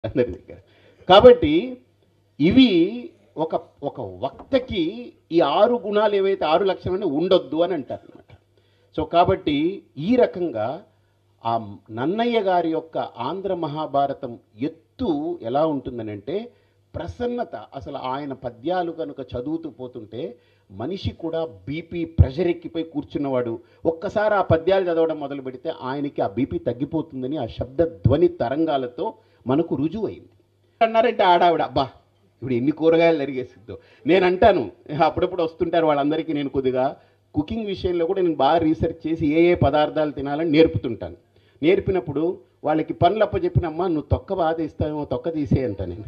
అందరి దగ్గర కాబట్టి ఇవి ఒక ఒక వక్తకి ఈ ఆరు గుణాలు ఏవైతే ఆరు లక్షణాలు ఉండొద్దు అని అంటారు అనమాట సో కాబట్టి ఈ రకంగా ఆ నన్నయ్య గారి యొక్క ఆంధ్ర మహాభారతం ఎత్తు ఎలా ఉంటుందనంటే ప్రసన్నత అసలు ఆయన పద్యాలు కనుక చదువుతూ పోతుంటే మనిషి కూడా బీపీ ప్రెషర్ ఎక్కిపోయి కూర్చున్నవాడు ఒక్కసారి ఆ పద్యాలు చదవడం మొదలు పెడితే ఆయనకి ఆ బీపీ తగ్గిపోతుందని ఆ శబ్ద ధ్వని తరంగాలతో మనకు రుజువు అయింది అన్నారంటే ఆడావిడ అబ్బా ఇప్పుడు ఎన్ని కూరగాయలు తరిగేసిద్దో నేను అంటాను అప్పుడప్పుడు వస్తుంటారు వాళ్ళందరికీ నేను కొద్దిగా కుకింగ్ విషయంలో కూడా నేను బాగా రీసెర్చ్ చేసి ఏ ఏ పదార్థాలు తినాలని నేర్పుతుంటాను నేర్పినప్పుడు వాళ్ళకి పనులు అప్ప చెప్పినమ్మా నువ్వు తొక్క బాగా తీస్తావేమో తొక్క తీసే అంట నేను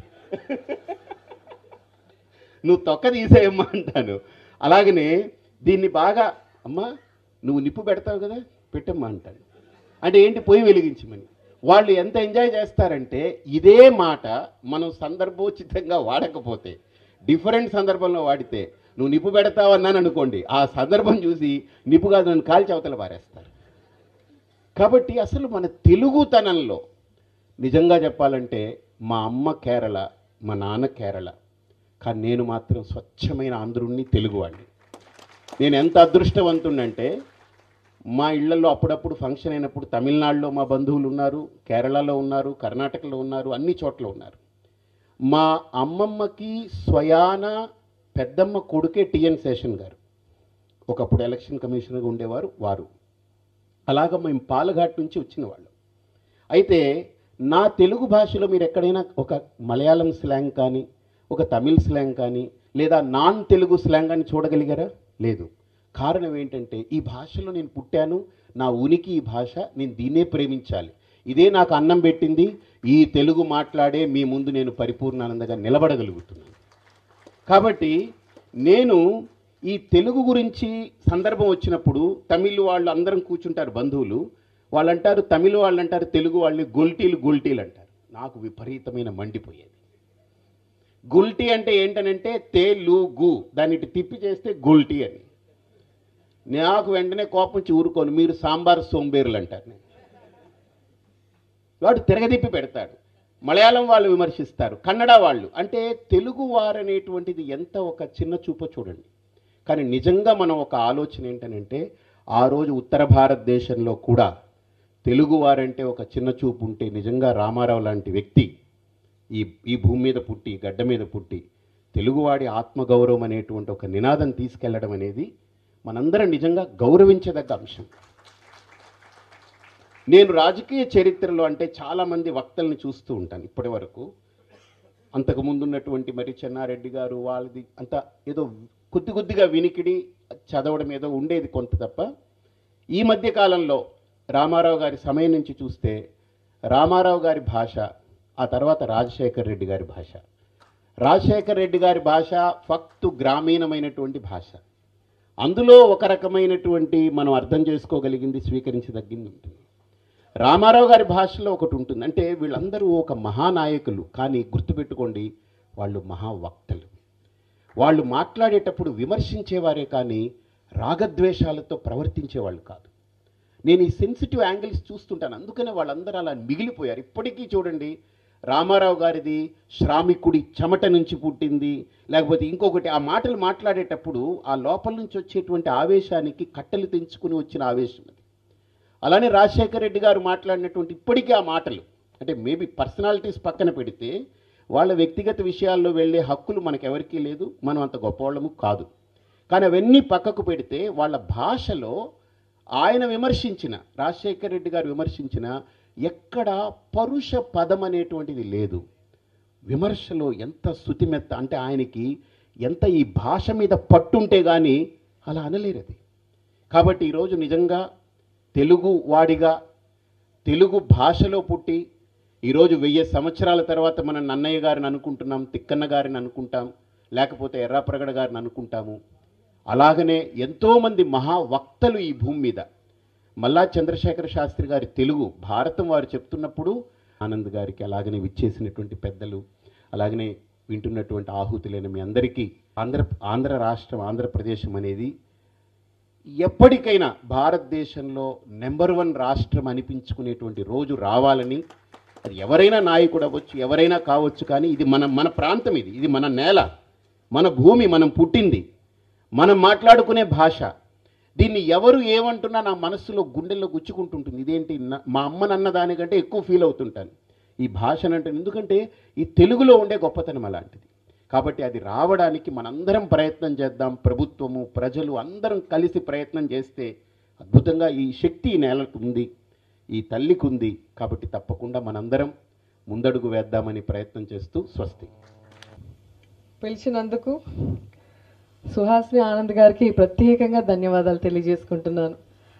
నువ్వు తొక్క తీసేయమ్మా అంటాను అలాగనే దీన్ని బాగా అమ్మా నువ్వు నిప్పు పెడతావు కదా పెట్టమ్మా అంటాను అంటే ఏంటి పొయ్యి వెలిగించమని వాళ్ళు ఎంత ఎంజాయ్ చేస్తారంటే ఇదే మాట మనం సందర్భోచితంగా వాడకపోతే డిఫరెంట్ సందర్భంలో వాడితే నువ్వు నిప్పు పెడతావు అన్నాను అనుకోండి ఆ సందర్భం చూసి నిప్పు కాదు నన్ను కాల్చి అవతల పారేస్తారు కాబట్టి అసలు మన తెలుగుతనంలో నిజంగా చెప్పాలంటే మా అమ్మ కేరళ మా నాన్న కేరళ కానీ నేను మాత్రం స్వచ్ఛమైన ఆంధ్రుణ్ణి తెలుగువాడిని నేను ఎంత అదృష్టవంతుండంటే మా ఇళ్లలో అప్పుడప్పుడు ఫంక్షన్ అయినప్పుడు తమిళనాడులో మా బంధువులు ఉన్నారు కేరళలో ఉన్నారు కర్ణాటకలో ఉన్నారు అన్ని చోట్ల ఉన్నారు మా అమ్మమ్మకి స్వయాన పెద్దమ్మ కొడుకే టిఎన్ శేషన్ గారు ఒకప్పుడు ఎలక్షన్ కమిషనర్గా ఉండేవారు వారు అలాగ మేము పాలఘాట్ నుంచి వచ్చిన వాళ్ళు అయితే నా తెలుగు భాషలో మీరు ఎక్కడైనా ఒక మలయాళం స్లాంగ్ కానీ ఒక తమిళ్ స్లాంగ్ కానీ లేదా నాన్ తెలుగు స్లాంగ్ అని చూడగలిగారా లేదు కారణం ఏంటంటే ఈ భాషలో నేను పుట్టాను నా ఉనికి ఈ భాష నేను దీన్నే ప్రేమించాలి ఇదే నాకు అన్నం పెట్టింది ఈ తెలుగు మాట్లాడే మీ ముందు నేను పరిపూర్ణానందంగా నిలబడగలుగుతున్నాను కాబట్టి నేను ఈ తెలుగు గురించి సందర్భం వచ్చినప్పుడు తమిళ్ వాళ్ళు అందరం కూర్చుంటారు బంధువులు వాళ్ళు అంటారు తమిళ వాళ్ళు అంటారు తెలుగు వాళ్ళు గొల్టీలు గొల్టీలు అంటారు నాకు విపరీతమైన మండిపోయేది గుల్టీ అంటే ఏంటనంటే తెలుగు దాన్ని ఇటు తిప్పి చేస్తే గుల్టీ అని నాకు వెంటనే కోపం వచ్చి ఊరుకోను మీరు సాంబార్ సోంబేరులు అంటారు నేను వాడు తిరగదిప్పి పెడతాడు మలయాళం వాళ్ళు విమర్శిస్తారు కన్నడ వాళ్ళు అంటే తెలుగు వారు అనేటువంటిది ఎంత ఒక చిన్న చూపో చూడండి కానీ నిజంగా మనం ఒక ఆలోచన ఏంటనంటే ఆ రోజు ఉత్తర భారతదేశంలో కూడా తెలుగు వారంటే ఒక చిన్న చూపు ఉంటే నిజంగా రామారావు లాంటి వ్యక్తి ఈ ఈ భూమి మీద పుట్టి గడ్డ మీద పుట్టి తెలుగువాడి ఆత్మగౌరవం అనేటువంటి ఒక నినాదం తీసుకెళ్లడం అనేది మనందరం నిజంగా గౌరవించదగ్గ అంశం నేను రాజకీయ చరిత్రలో అంటే చాలామంది వక్తల్ని చూస్తూ ఉంటాను ఇప్పటి వరకు అంతకుముందు ఉన్నటువంటి మరి చెన్నారెడ్డి గారు వాళ్ళది అంత ఏదో కొద్ది కొద్దిగా వినికిడి చదవడం ఏదో ఉండేది కొంత తప్ప ఈ మధ్య కాలంలో రామారావు గారి సమయం నుంచి చూస్తే రామారావు గారి భాష ఆ తర్వాత రాజశేఖర్ రెడ్డి గారి భాష రాజశేఖర్ రెడ్డి గారి భాష ఫక్తు గ్రామీణమైనటువంటి భాష అందులో ఒక రకమైనటువంటి మనం అర్థం చేసుకోగలిగింది స్వీకరించదగ్గింది ఉంటుంది రామారావు గారి భాషలో ఒకటి ఉంటుంది అంటే వీళ్ళందరూ ఒక మహానాయకులు కానీ గుర్తుపెట్టుకోండి వాళ్ళు మహావక్తలు వాళ్ళు మాట్లాడేటప్పుడు విమర్శించేవారే కానీ రాగద్వేషాలతో ప్రవర్తించేవాళ్ళు కాదు నేను ఈ సెన్సిటివ్ యాంగిల్స్ చూస్తుంటాను అందుకనే వాళ్ళందరూ అలా మిగిలిపోయారు ఇప్పటికీ చూడండి రామారావు గారిది శ్రామికుడి చెమట నుంచి పుట్టింది లేకపోతే ఇంకొకటి ఆ మాటలు మాట్లాడేటప్పుడు ఆ లోపల నుంచి వచ్చేటువంటి ఆవేశానికి కట్టెలు తెంచుకుని వచ్చిన ఆవేశం అది అలానే రాజశేఖర రెడ్డి గారు మాట్లాడినటువంటి ఇప్పటికీ ఆ మాటలు అంటే మేబీ పర్సనాలిటీస్ పక్కన పెడితే వాళ్ళ వ్యక్తిగత విషయాల్లో వెళ్ళే హక్కులు మనకెవరికీ లేదు మనం అంత గొప్పవాళ్ళము కాదు కానీ అవన్నీ పక్కకు పెడితే వాళ్ళ భాషలో ఆయన విమర్శించిన రాజశేఖర రెడ్డి గారు విమర్శించిన ఎక్కడ పరుష పదం అనేటువంటిది లేదు విమర్శలో ఎంత శృతిమెత్త అంటే ఆయనకి ఎంత ఈ భాష మీద పట్టుంటే కానీ అలా అనలేరు అది కాబట్టి ఈరోజు నిజంగా తెలుగు వాడిగా తెలుగు భాషలో పుట్టి ఈరోజు వెయ్యి సంవత్సరాల తర్వాత మనం నన్నయ్య గారిని అనుకుంటున్నాం తిక్కన్న గారిని అనుకుంటాం లేకపోతే ఎర్రాప్రగడ గారిని అనుకుంటాము అలాగనే ఎంతోమంది మహావక్తలు ఈ భూమి మీద మల్లా చంద్రశేఖర శాస్త్రి గారి తెలుగు భారతం వారు చెప్తున్నప్పుడు ఆనంద్ గారికి అలాగనే విచ్చేసినటువంటి పెద్దలు అలాగనే వింటున్నటువంటి ఆహుతులైన మీ అందరికీ ఆంధ్ర ఆంధ్ర రాష్ట్రం ఆంధ్రప్రదేశం అనేది ఎప్పటికైనా భారతదేశంలో నెంబర్ వన్ రాష్ట్రం అనిపించుకునేటువంటి రోజు రావాలని అది ఎవరైనా నాయకుడు అవ్వచ్చు ఎవరైనా కావచ్చు కానీ ఇది మన మన ప్రాంతం ఇది ఇది మన నేల మన భూమి మనం పుట్టింది మనం మాట్లాడుకునే భాష దీన్ని ఎవరు ఏమంటున్నా నా మనస్సులో గుండెల్లో గుచ్చుకుంటుంటుంది ఇదేంటి నా- మా అమ్మని అన్న దానికంటే ఎక్కువ ఫీల్ అవుతుంటాను ఈ భాషను అంటే ఎందుకంటే ఈ తెలుగులో ఉండే గొప్పతనం అలాంటిది కాబట్టి అది రావడానికి మనందరం ప్రయత్నం చేద్దాం ప్రభుత్వము ప్రజలు అందరం కలిసి ప్రయత్నం చేస్తే అద్భుతంగా ఈ శక్తి ఈ నేలకు ఉంది ఈ తల్లికి ఉంది కాబట్టి తప్పకుండా మనందరం ముందడుగు వేద్దామని ప్రయత్నం చేస్తూ స్వస్తి పిలిచినందుకు సుహాసిని ఆనంద్ గారికి ప్రత్యేకంగా ధన్యవాదాలు తెలియజేసుకుంటున్నాను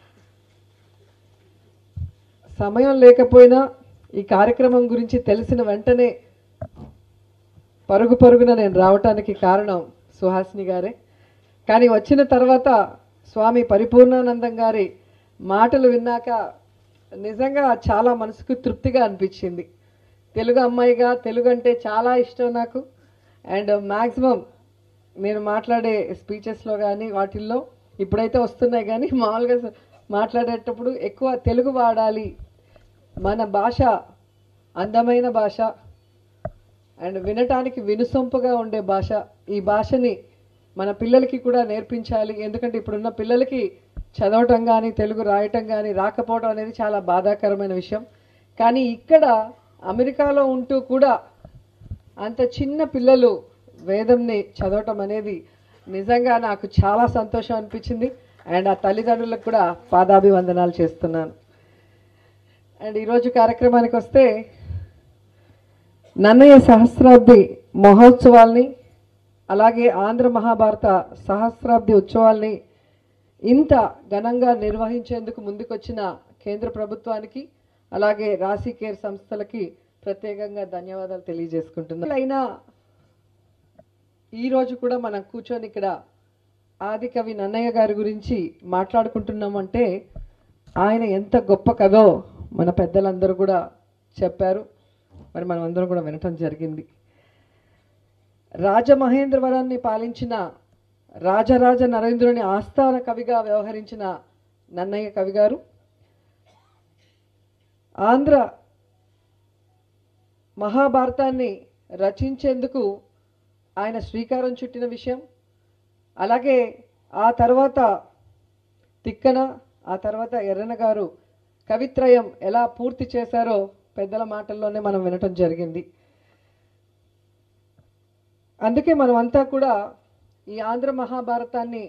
సమయం లేకపోయినా ఈ కార్యక్రమం గురించి తెలిసిన వెంటనే పరుగు పరుగున నేను రావటానికి కారణం సుహాసిని గారే కానీ వచ్చిన తర్వాత స్వామి పరిపూర్ణానందం గారి మాటలు విన్నాక నిజంగా చాలా మనసుకు తృప్తిగా అనిపించింది తెలుగు అమ్మాయిగా తెలుగు అంటే చాలా ఇష్టం నాకు అండ్ మ్యాక్సిమం నేను మాట్లాడే స్పీచెస్లో కానీ వాటిల్లో ఇప్పుడైతే వస్తున్నాయి కానీ మామూలుగా స- మాట్లాడేటప్పుడు ఎక్కువ తెలుగు వాడాలి మన భాష అందమైన భాష అండ్ వినటానికి వినుసొంపుగా ఉండే భాష ఈ భాషని మన పిల్లలకి కూడా నేర్పించాలి ఎందుకంటే ఇప్పుడున్న పిల్లలకి చదవటం కానీ తెలుగు రాయటం కానీ రాకపోవడం అనేది చాలా బాధాకరమైన విషయం కానీ ఇక్కడ అమెరికాలో ఉంటూ కూడా అంత చిన్న పిల్లలు వేదంని చదవటం అనేది నిజంగా నాకు చాలా సంతోషం అనిపించింది అండ్ ఆ తల్లిదండ్రులకు కూడా పాదాభివందనాలు చేస్తున్నాను అండ్ ఈరోజు కార్యక్రమానికి వస్తే నన్నయ్య సహస్రాబ్ది మహోత్సవాల్ని అలాగే ఆంధ్ర మహాభారత సహస్రాబ్ది ఉత్సవాల్ని ఇంత ఘనంగా నిర్వహించేందుకు ముందుకొచ్చిన కేంద్ర ప్రభుత్వానికి అలాగే రాశి కేర్ సంస్థలకి ప్రత్యేకంగా ధన్యవాదాలు తెలియజేసుకుంటున్నాను అయినా ఈరోజు కూడా మనం కూర్చొని ఇక్కడ ఆది కవి నన్నయ్య గారి గురించి మాట్లాడుకుంటున్నామంటే ఆయన ఎంత గొప్ప కదో మన పెద్దలందరూ కూడా చెప్పారు మరి మనం అందరం కూడా వినటం జరిగింది రాజమహేంద్రవరాన్ని పాలించిన రాజరాజ నరేంద్రుని ఆస్థాన కవిగా వ్యవహరించిన నన్నయ్య కవి గారు ఆంధ్ర మహాభారతాన్ని రచించేందుకు ఆయన శ్రీకారం చుట్టిన విషయం అలాగే ఆ తర్వాత తిక్కన ఆ తర్వాత ఎర్రన గారు కవిత్రయం ఎలా పూర్తి చేశారో పెద్దల మాటల్లోనే మనం వినటం జరిగింది అందుకే మనమంతా కూడా ఈ ఆంధ్ర మహాభారతాన్ని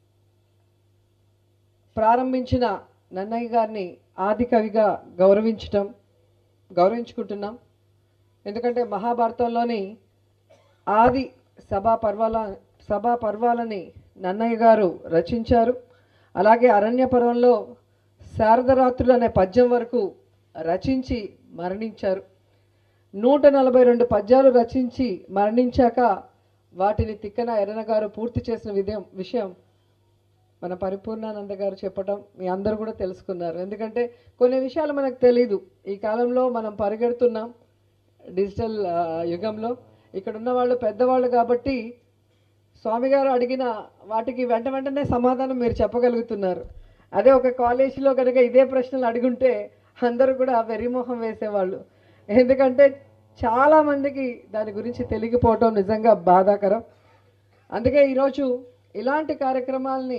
ప్రారంభించిన నన్నయ్య గారిని ఆది కవిగా గౌరవించటం గౌరవించుకుంటున్నాం ఎందుకంటే మహాభారతంలోని ఆది సభా పర్వాల సభా పర్వాలని నన్నయ్య గారు రచించారు అలాగే అరణ్య పర్వంలో శారదరాత్రులు అనే పద్యం వరకు రచించి మరణించారు నూట నలభై రెండు పద్యాలు రచించి మరణించాక వాటిని తిక్కన ఎర్రన గారు పూర్తి చేసిన విధం విషయం మన పరిపూర్ణానంద గారు చెప్పటం మీ అందరూ కూడా తెలుసుకున్నారు ఎందుకంటే కొన్ని విషయాలు మనకు తెలీదు ఈ కాలంలో మనం పరిగెడుతున్నాం డిజిటల్ ఆ, యుగంలో ఇక్కడ ఉన్న వాళ్ళు పెద్దవాళ్ళు కాబట్టి స్వామి గారు అడిగిన వాటికి వెంట వెంటనే సమాధానం మీరు చెప్పగలుగుతున్నారు అదే ఒక కాలేజీలో కనుక ఇదే ప్రశ్నలు అడుగుంటే అందరూ కూడా వెర్రిమోహం వేసేవాళ్ళు ఎందుకంటే చాలా మందికి దాని గురించి తెలియకపోవటం నిజంగా బాధాకరం అందుకే ఈరోజు ఇలాంటి కార్యక్రమాల్ని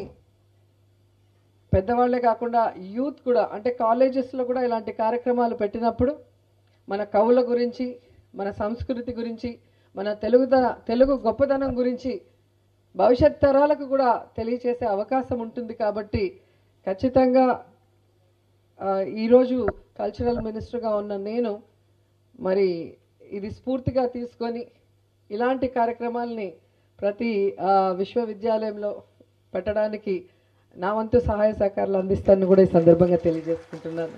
పెద్దవాళ్ళే కాకుండా యూత్ కూడా అంటే కాలేజెస్లో కూడా ఇలాంటి కార్యక్రమాలు పెట్టినప్పుడు మన కవుల గురించి మన సంస్కృతి గురించి మన తెలుగు తెలుగు గొప్పతనం గురించి భవిష్యత్ తరాలకు కూడా తెలియచేసే అవకాశం ఉంటుంది కాబట్టి ఖచ్చితంగా ఆ, ఈరోజు కల్చరల్ మినిస్టర్గా ఉన్న నేను మరి ఇది స్ఫూర్తిగా తీసుకొని ఇలాంటి కార్యక్రమాల్ని ప్రతి ఆ, విశ్వవిద్యాలయంలో పెట్టడానికి నా వంతు సహాయ సహకారాలు అందిస్తానని కూడా ఈ సందర్భంగా తెలియజేసుకుంటున్నాను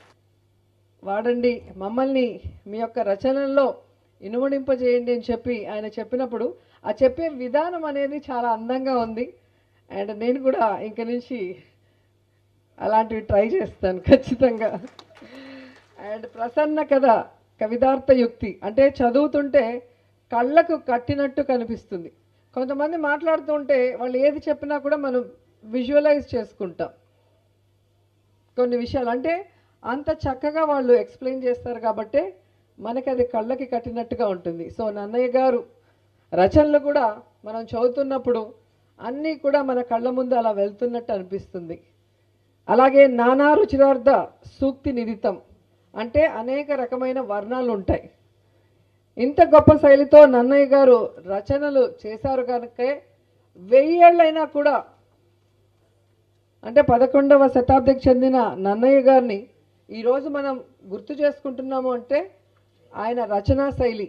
వాడండి మమ్మల్ని మీ యొక్క రచనల్లో ఇనుమడింపజేయండి అని చెప్పి ఆయన చెప్పినప్పుడు ఆ చెప్పే విధానం అనేది చాలా అందంగా ఉంది అండ్ నేను కూడా ఇంక నుంచి అలాంటివి ట్రై చేస్తాను ఖచ్చితంగా అండ్ ప్రసన్న కథ కవితార్థ యుక్తి అంటే చదువుతుంటే కళ్ళకు కట్టినట్టు కనిపిస్తుంది కొంతమంది మాట్లాడుతుంటే వాళ్ళు ఏది చెప్పినా కూడా మనం విజువలైజ్ చేసుకుంటాం కొన్ని విషయాలు అంటే అంత చక్కగా వాళ్ళు ఎక్స్ప్లెయిన్ చేస్తారు కాబట్టి మనకి అది కళ్ళకి కట్టినట్టుగా ఉంటుంది సో నన్నయ్య గారు రచనలు కూడా మనం చదువుతున్నప్పుడు అన్నీ కూడా మన కళ్ళ ముందు అలా వెళ్తున్నట్టు అనిపిస్తుంది అలాగే నానా రుచిరార్థ సూక్తి నిధితం అంటే అనేక రకమైన వర్ణాలు ఉంటాయి ఇంత గొప్ప శైలితో నన్నయ్య గారు రచనలు చేశారు కనుకే వెయ్యేళ్ళైనా కూడా అంటే పదకొండవ శతాబ్దికి చెందిన నన్నయ్య గారిని ఈరోజు మనం గుర్తు చేసుకుంటున్నాము అంటే ఆయన రచనా శైలి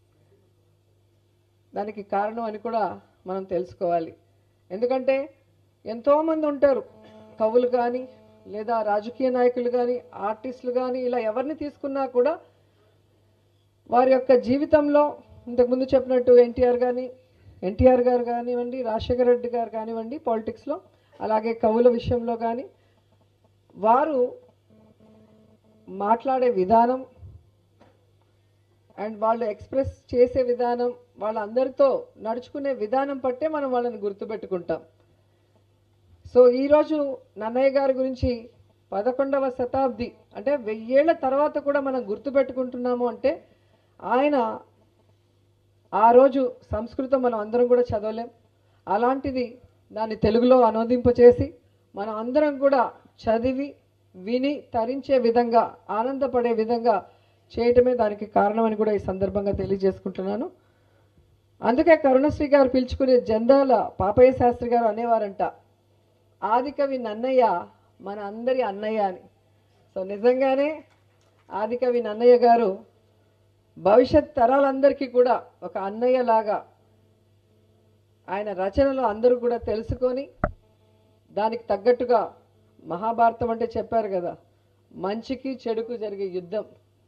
దానికి కారణం అని కూడా మనం తెలుసుకోవాలి ఎందుకంటే ఎంతోమంది ఉంటారు కవులు కానీ లేదా రాజకీయ నాయకులు కానీ ఆర్టిస్టులు కానీ ఇలా ఎవరిని తీసుకున్నా కూడా వారి యొక్క జీవితంలో ఇంతకుముందు చెప్పినట్టు ఎన్టీఆర్ కానీ ఎన్టీఆర్ గారు కానివ్వండి రాజశేఖర రెడ్డి గారు కానివ్వండి పాలిటిక్స్లో అలాగే కవుల విషయంలో కానీ వారు మాట్లాడే విధానం అండ్ వాళ్ళు ఎక్స్ప్రెస్ చేసే విధానం వాళ్ళందరితో నడుచుకునే విధానం పట్టే మనం వాళ్ళని గుర్తుపెట్టుకుంటాం సో ఈరోజు నన్నయ్య గారి గురించి పదకొండవ శతాబ్ది అంటే వెయ్యేళ్ల తర్వాత కూడా మనం గుర్తుపెట్టుకుంటున్నాము అంటే ఆయన ఆ రోజు సంస్కృతం మనం అందరం కూడా చదవలేం అలాంటిది దాన్ని తెలుగులో అనువదింపచేసి మనం అందరం కూడా చదివి విని తరించే విధంగా ఆనందపడే విధంగా చేయటమే దానికి కారణమని కూడా ఈ సందర్భంగా తెలియజేసుకుంటున్నాను అందుకే కరుణశ్రీ గారు పిలుచుకునే జందాల పాపయ్య శాస్త్రి గారు అనేవారంట ఆదికవి నన్నయ్య మన అందరి అన్నయ్య అని సో నిజంగానే ఆదికవి నన్నయ్య గారు భవిష్యత్ తరాలందరికీ కూడా ఒక అన్నయ్య లాగా ఆయన రచనలు అందరూ కూడా తెలుసుకొని దానికి తగ్గట్టుగా మహాభారతం అంటే చెప్పారు కదా మంచికి చెడుకు జరిగే యుద్ధం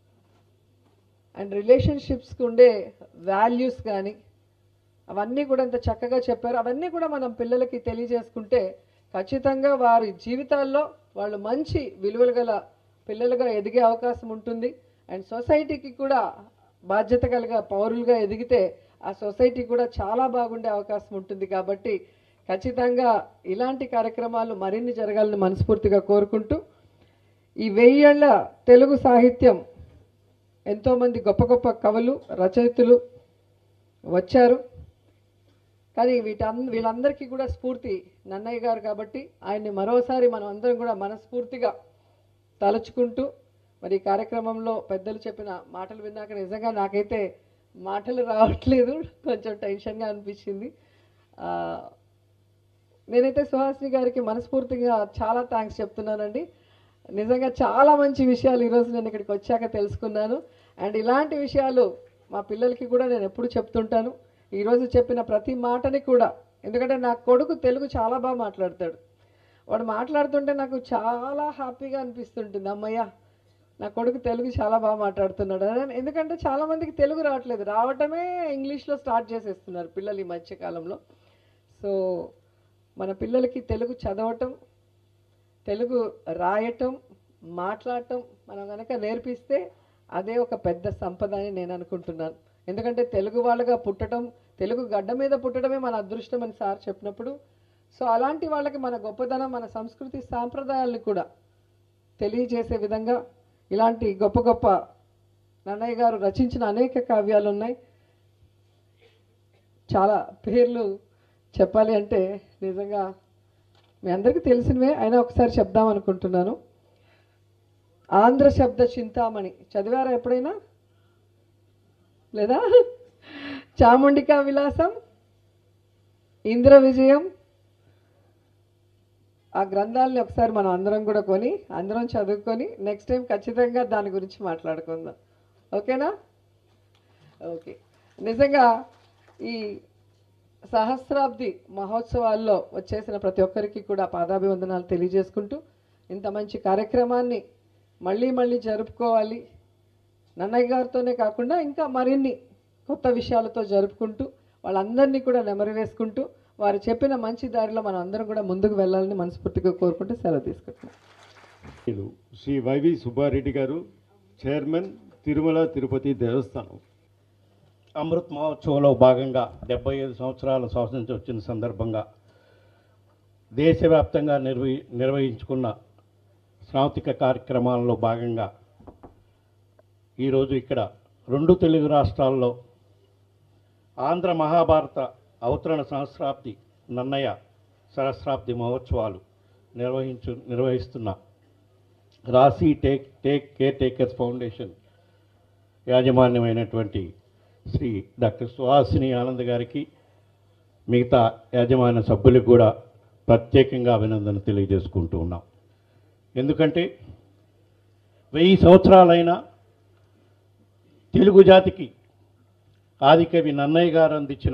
అండ్ రిలేషన్షిప్స్కి ఉండే వాల్యూస్ కానీ అవన్నీ కూడా అంత చక్కగా చెప్పారు అవన్నీ కూడా మనం పిల్లలకి తెలియజేసుకుంటే ఖచ్చితంగా వారి జీవితాల్లో వాళ్ళు మంచి విలువలు గల పిల్లలుగా ఎదిగే అవకాశం ఉంటుంది అండ్ సొసైటీకి కూడా బాధ్యత కలిగ పౌరులుగా ఎదిగితే ఆ సొసైటీ కూడా చాలా బాగుండే అవకాశం ఉంటుంది కాబట్టి ఖచ్చితంగా ఇలాంటి కార్యక్రమాలు మరిన్ని జరగాలని మనస్ఫూర్తిగా కోరుకుంటూ ఈ వెయ్యేళ్ల తెలుగు సాహిత్యం ఎంతోమంది గొప్ప గొప్ప కవులు రచయితలు వచ్చారు కానీ వీటన్ వీళ్ళందరికీ కూడా స్ఫూర్తి నన్నయ్య గారు కాబట్టి ఆయన్ని మరోసారి మనం అందరం కూడా మనస్ఫూర్తిగా తలుచుకుంటూ మరి ఈ కార్యక్రమంలో పెద్దలు చెప్పిన మాటలు విన్నాక నిజంగా నాకైతే మాటలు రావట్లేదు కొంచెం టెన్షన్గా అనిపించింది ఆ, నేనైతే సుహాసిని గారికి మనస్ఫూర్తిగా చాలా థ్యాంక్స్ చెప్తున్నానండి నిజంగా చాలా మంచి విషయాలు ఈరోజు నేను ఇక్కడికి వచ్చాక తెలుసుకున్నాను అండ్ ఇలాంటి విషయాలు మా పిల్లలకి కూడా నేను ఎప్పుడు చెప్తుంటాను ఈరోజు చెప్పిన ప్రతి మాటని కూడా ఎందుకంటే నా కొడుకు తెలుగు చాలా బాగా మాట్లాడతాడు వాడు మాట్లాడుతుంటే నాకు చాలా హ్యాపీగా అనిపిస్తుంటుంది అమ్మయ్య నా కొడుకు తెలుగు చాలా బాగా మాట్లాడుతున్నాడు అని ఎందుకంటే చాలా మందికి తెలుగు రావట్లేదు రావటమే ఇంగ్లీష్లో స్టార్ట్ చేసేస్తున్నారు పిల్లలు ఈ మధ్యకాలంలో సో మన పిల్లలకి తెలుగు చదవటం తెలుగు రాయటం మాట్లాడటం మనం కనుక నేర్పిస్తే అదే ఒక పెద్ద సంపద అని నేను అనుకుంటున్నాను ఎందుకంటే తెలుగు వాళ్ళగా పుట్టడం తెలుగు గడ్డ మీద పుట్టడమే మన అదృష్టం అని సార్ చెప్పినప్పుడు సో అలాంటి వాళ్ళకి మన గొప్పదనం మన సంస్కృతి సాంప్రదాయాలను కూడా తెలియజేసే విధంగా ఇలాంటి గొప్ప గొప్ప నన్నయ్య గారు రచించిన అనేక కావ్యాలు ఉన్నాయి చాలా పేర్లు చెప్పాలి అంటే నిజంగా మీ అందరికీ తెలిసినవే అయినా ఒకసారి చెప్దాం అనుకుంటున్నాను ఆంధ్ర శబ్ద చింతామణి చదివారా ఎప్పుడైనా లేదా చాముండికా విలాసం ఇంద్ర విజయం ఆ గ్రంథాలని ఒకసారి మనం అందరం కూడా కొని అందరం చదువుకొని నెక్స్ట్ టైం ఖచ్చితంగా దాని గురించి మాట్లాడుకుందాం ఓకేనా ఓకే నిజంగా ఈ సహస్రాబ్ది మహోత్సవాల్లో వచ్చేసిన ప్రతి ఒక్కరికి కూడా పాదాభివందనాలు తెలియజేసుకుంటూ ఇంత మంచి కార్యక్రమాన్ని మళ్ళీ మళ్ళీ జరుపుకోవాలి నన్నయ్య గారితోనే కాకుండా ఇంకా మరిన్ని కొత్త విషయాలతో జరుపుకుంటూ వాళ్ళందరినీ కూడా నెమరు వేసుకుంటూ వారు చెప్పిన మంచి దారిలో మనం అందరం కూడా ముందుకు వెళ్ళాలని మనస్ఫూర్తిగా కోరుకుంటూ సెలవు తీసుకుంటున్నాం నేను శ్రీ వైవి సుబ్బారెడ్డి గారు చైర్మన్ తిరుమల తిరుపతి దేవస్థానం అమృత్ మహోత్సవంలో భాగంగా డెబ్బై ఐదు సంవత్సరాల స్వాతంత్రం వచ్చిన సందర్భంగా దేశవ్యాప్తంగా నిర్వహి నిర్వహించుకున్న సాంస్కృతిక కార్యక్రమాల్లో భాగంగా ఈరోజు ఇక్కడ రెండు తెలుగు రాష్ట్రాల్లో ఆంధ్ర మహాభారత అవతరణ సహస్రాబ్ది నన్నయ్య సహస్రాబ్ది మహోత్సవాలు నిర్వహించు నిర్వహిస్తున్న Rashi take take caretakers foundation యాజమాన్యమైనటువంటి శ్రీ డాక్టర్ సుహాసిని ఆనంద్ గారికి మిగతా యాజమాన్య సభ్యులకు కూడా ప్రత్యేకంగా అభినందన తెలియజేసుకుంటూ ఉన్నాం ఎందుకంటే వెయ్యి సంవత్సరాలైనా తెలుగు జాతికి ఆదికవి నన్నయ్య గారు అందించిన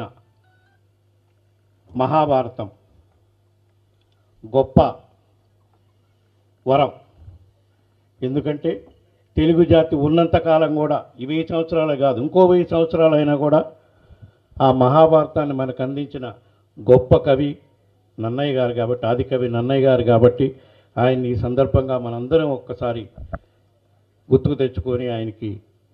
మహాభారతం గొప్ప వరం ఎందుకంటే తెలుగు జాతి ఉన్నంతకాలం కూడా ఈ వెయ్యి సంవత్సరాలే కాదు ఇంకో వెయ్యి సంవత్సరాలైనా కూడా ఆ మహాభారతాన్ని మనకు అందించిన గొప్ప కవి నన్నయ్య గారు కాబట్టి ఆదికవి నన్నయ్య గారు కాబట్టి ఆయన్ని ఈ సందర్భంగా మనందరం ఒక్కసారి గుర్తుకు తెచ్చుకొని ఆయనకి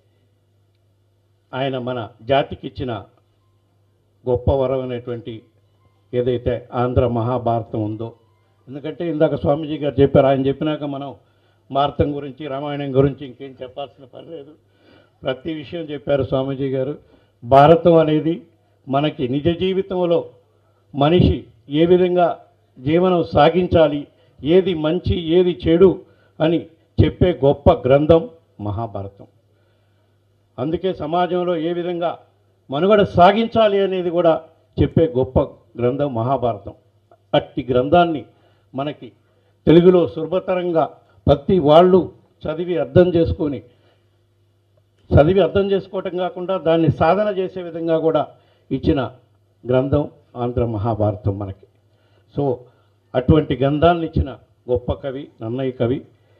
ఆయన మన జాతికి ఇచ్చిన గొప్ప వరం అనేటువంటి ఏదైతే ఆంధ్ర మహాభారతం ఉందో ఎందుకంటే ఇందాక స్వామీజీ గారు చెప్పారు ఆయన చెప్పినాక మనం భారతం గురించి రామాయణం గురించి ఇంకేం చెప్పాల్సిన పని లేదు ప్రతి విషయం చెప్పారు స్వామీజీ గారు భారతం అనేది మనకి నిజ జీవితంలో మనిషి ఏ విధంగా జీవనం సాగించాలి ఏది మంచి ఏది చెడు అని చెప్పే గొప్ప గ్రంథం మహాభారతం అందుకే సమాజంలో ఏ విధంగా మనుగడ సాగించాలి అనేది కూడా చెప్పే గొప్ప గ్రంథం మహాభారతం అట్టి గ్రంథాన్ని మనకి తెలుగులో సులభతరంగా ప్రతి వాళ్ళు చదివి అర్థం చేసుకొని చదివి అర్థం చేసుకోవటం కాకుండా దాన్ని సాధన చేసే విధంగా కూడా ఇచ్చిన గ్రంథం ఆంధ్ర మహాభారతం మనకి సో అటువంటి గ్రంథాన్ని ఇచ్చిన గొప్ప కవి నన్నయ్య కవి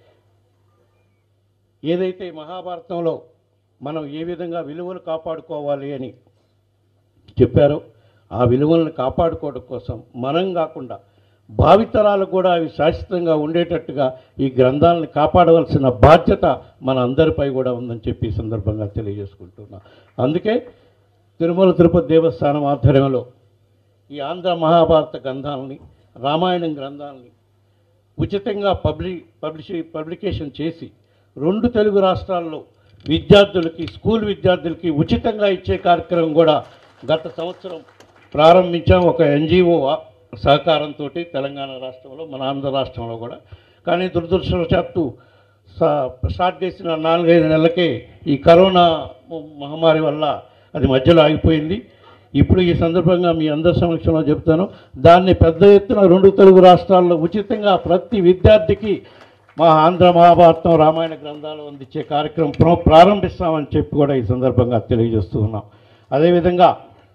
ఏదైతే మహాభారతంలో మనం ఏ విధంగా విలువలు కాపాడుకోవాలి అని చెప్పారో ఆ విలువలను కాపాడుకోవడం కోసం మనం కాకుండా భావితరాలకు కూడా అవి శాశ్వతంగా ఉండేటట్టుగా ఈ గ్రంథాలను కాపాడవలసిన బాధ్యత మన అందరిపై కూడా ఉందని చెప్పి ఈ సందర్భంగా తెలియజేసుకుంటున్నా అందుకే తిరుమల తిరుపతి దేవస్థానం ఆధ్వర్యంలో ఈ ఆంధ్ర మహాభారత గ్రంథాలని రామాయణం గ్రంథాలని ఉచితంగా పబ్లి పబ్లిషి పబ్లికేషన్ చేసి రెండు తెలుగు రాష్ట్రాల్లో విద్యార్థులకి స్కూల్ విద్యార్థులకి ఉచితంగా ఇచ్చే కార్యక్రమం కూడా గత సంవత్సరం ప్రారంభించాం ఒక ఎన్జిఓ సహకారంతో తెలంగాణ రాష్ట్రంలో మన ఆంధ్ర రాష్ట్రంలో కూడా కానీ దురదృష్టవశాత్తు సా- స్టార్ట్ చేసిన నాలుగైదు నెలలకే ఈ కరోనా మహమ్మారి వల్ల అది మధ్యలో ఆగిపోయింది ఇప్పుడు ఈ సందర్భంగా మీ అందరి సమక్షంలో చెప్తాను దాన్ని పెద్ద ఎత్తున రెండు తెలుగు రాష్ట్రాల్లో ఉచితంగా ప్రతి విద్యార్థికి మా ఆంధ్ర మహాభారతం రామాయణ గ్రంథాలు అందించే కార్యక్రమం ప్ర- ప్రారంభిస్తామని చెప్పి కూడా ఈ సందర్భంగా తెలియజేస్తూ ఉన్నాం అదేవిధంగా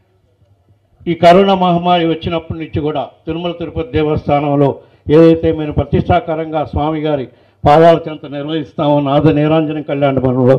ఈ కరోనా మహమ్మారి వచ్చినప్పటి నుంచి కూడా తిరుమల తిరుపతి దేవస్థానంలో ఏదైతే మేము ప్రతిష్టాకరంగా స్వామి గారి పాదాల చెంత నిర్వహిస్తామో నాద నీరాంజన కళ్యాణ భవనంలో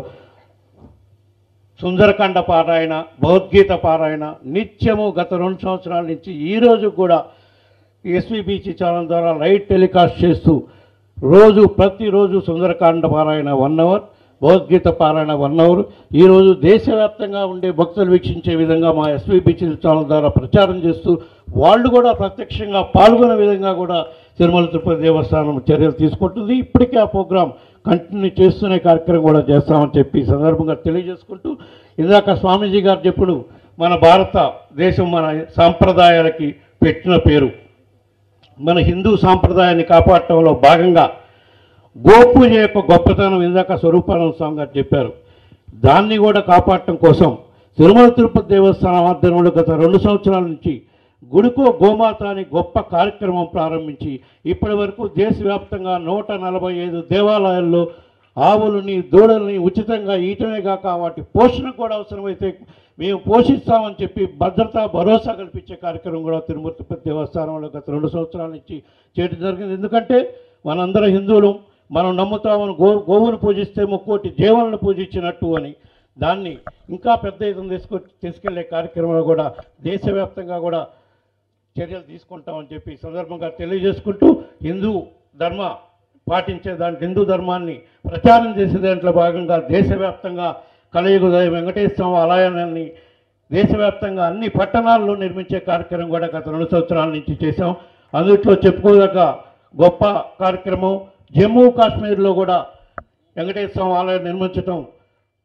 సుందరకాండ పారాయణ భగవద్గీత పారాయణ నిత్యము గత రెండు సంవత్సరాల నుంచి ఈ రోజు కూడా ఎస్విబిసి ఛానల్ ద్వారా లైవ్ టెలికాస్ట్ చేస్తూ రోజు ప్రతిరోజు సుందరకాండ పారాయణ వన్ అవర్ భగవద్గీత పారాయణ వన్ అవర్ ఈరోజు దేశవ్యాప్తంగా ఉండే భక్తులు వీక్షించే విధంగా మా ఎస్విబిసి ఛానల్ ద్వారా ప్రచారం చేస్తూ వాళ్ళు కూడా ప్రత్యక్షంగా పాల్గొనే విధంగా కూడా తిరుమల తిరుపతి దేవస్థానం చర్యలు తీసుకుంటుంది ఇప్పటికే ఆ ప్రోగ్రాం కంటిన్యూ చేస్తూనే కార్యక్రమం కూడా చేస్తామని చెప్పి ఈ సందర్భంగా తెలియజేసుకుంటూ ఇందాక స్వామీజీ గారు చెప్పుడు మన భారత దేశం మన సాంప్రదాయాలకి పెట్టిన పేరు మన హిందూ సాంప్రదాయాన్ని కాపాడటంలో భాగంగా గోపూజ యొక్క గొప్పతనం ఇందాక స్వరూపానంద స్వామి గారు చెప్పారు దాన్ని కూడా కాపాడటం కోసం తిరుమల తిరుపతి దేవస్థానం ఆధ్వర్యంలో గత రెండు సంవత్సరాల నుంచి గుడికో గోమాత అని గొప్ప కార్యక్రమం ప్రారంభించి ఇప్పటి వరకు దేశవ్యాప్తంగా నూట నలభై ఐదు దేవాలయాల్లో ఆవులని దూడల్ని ఉచితంగా ఈయటమే కాక వాటి పోషణ కూడా అవసరమైతే మేము పోషిస్తామని చెప్పి భద్రతా భరోసా కల్పించే కార్యక్రమం కూడా తిరుమల తిరుపతి దేవస్థానంలో గత రెండు సంవత్సరాల నుంచి చేయడం జరిగింది ఎందుకంటే మనందరం హిందువులు మనం నమ్ముతామని గో గోవును పూజిస్తే ముక్కోటి దేవులను పూజించినట్టు అని దాన్ని ఇంకా పెద్ద ఎత్తున తీసుకొ తీసుకెళ్లే కార్యక్రమంలో కూడా దేశవ్యాప్తంగా కూడా చర్యలు తీసుకుంటామని చెప్పి ఈ సందర్భంగా తెలియజేసుకుంటూ హిందూ ధర్మ పాటించే దాంట్లో హిందూ ధర్మాన్ని ప్రచారం చేసే దాంట్లో భాగంగా దేశవ్యాప్తంగా కలయుగ వెంకటేశ్వర ఆలయాన్ని దేశవ్యాప్తంగా అన్ని పట్టణాల్లో నిర్మించే కార్యక్రమం కూడా గత రెండు సంవత్సరాల నుంచి చేశాం అందుట్లో చెప్పుకోదగ్గ గొప్ప కార్యక్రమం జమ్మూ కాశ్మీర్లో కూడా వెంకటేశ్వర ఆలయం నిర్మించడం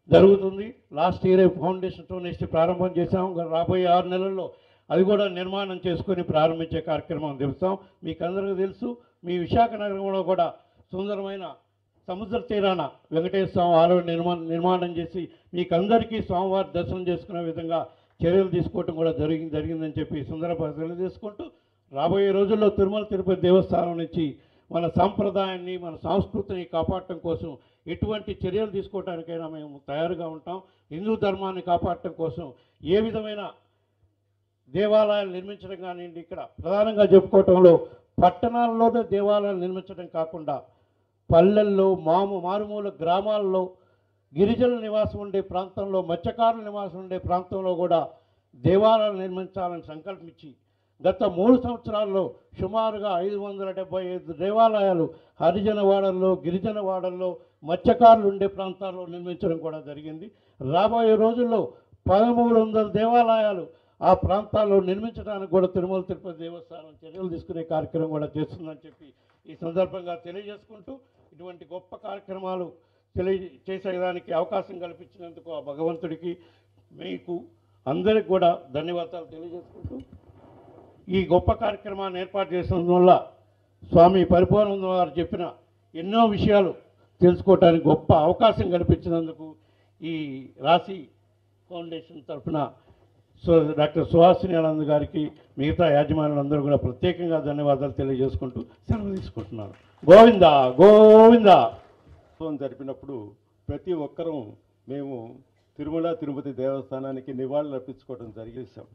జరుగుతుంది లాస్ట్ ఇయర్ ఫౌండేషన్తో నెక్స్ట్ ప్రారంభం చేసాం రాబోయే ఆరు నెలల్లో అది కూడా నిర్మాణం చేసుకొని ప్రారంభించే కార్యక్రమం తెలుస్తాం మీకు అందరికీ తెలుసు మీ విశాఖ నగరంలో కూడా సుందరమైన సముద్ర తీరాన వెంకటేశ్వర స్వామి ఆలయం నిర్మాణం నిర్మాణం చేసి మీకు అందరికీ స్వామివారి దర్శనం చేసుకునే విధంగా చర్యలు తీసుకోవటం కూడా జరిగింది జరిగిందని చెప్పి సుందరపడి తెలియజేసుకుంటూ రాబోయే రోజుల్లో తిరుమల తిరుపతి దేవస్థానం నుంచి మన సాంప్రదాయాన్ని మన సంస్కృతిని కాపాడటం కోసం ఎటువంటి చర్యలు తీసుకోవడానికైనా మేము తయారుగా ఉంటాం హిందూ ధర్మాన్ని కాపాడటం కోసం ఏ విధమైన దేవాలయాలు నిర్మించడం కానివ్వండి ఇక్కడ ప్రధానంగా చెప్పుకోవటంలో పట్టణాల్లోనే దేవాలయాలు నిర్మించడం కాకుండా పల్లెల్లో మాము మారుమూల గ్రామాల్లో గిరిజనుల నివాసం ఉండే ప్రాంతంలో మత్స్యకారుల నివాసం ఉండే ప్రాంతంలో కూడా దేవాలయాలు నిర్మించాలని సంకల్పించి గత మూడు సంవత్సరాల్లో సుమారుగా ఐదు వందల డెబ్బై ఐదు దేవాలయాలు హరిజన వాడల్లో గిరిజన వాడల్లో మత్స్యకారులు ఉండే ప్రాంతాల్లో నిర్మించడం కూడా జరిగింది రాబోయే రోజుల్లో పదమూడు వందల దేవాలయాలు ఆ ప్రాంతాల్లో నిర్మించడానికి కూడా తిరుమల తిరుపతి దేవస్థానం చర్యలు తీసుకునే కార్యక్రమం కూడా చేస్తుందని చెప్పి ఈ సందర్భంగా తెలియజేసుకుంటూ ఇటువంటి గొప్ప కార్యక్రమాలు తెలియ చేసేదానికి అవకాశం కల్పించినందుకు ఆ భగవంతుడికి మీకు అందరికి కూడా ధన్యవాదాలు తెలియజేసుకుంటూ ఈ గొప్ప కార్యక్రమాన్ని ఏర్పాటు చేసినందు వల్ల స్వామి పరిపూర్ణంద వారు చెప్పిన ఎన్నో విషయాలు తెలుసుకోవటానికి గొప్ప అవకాశం కల్పించినందుకు ఈ రాశి ఫౌండేషన్ తరఫున సో డాక్టర్ సుహాసిని ఆనంద్ గారికి మిగతా యాజమాన్యులందరూ కూడా ప్రత్యేకంగా ధన్యవాదాలు తెలియజేసుకుంటూ సెలవు తీసుకుంటున్నాను గోవిందా గోవిందా ఉత్సవం జరిపినప్పుడు ప్రతి ఒక్కరూ మేము తిరుమల తిరుపతి దేవస్థానానికి నివాళులు అర్పించుకోవడం జరిగేశాం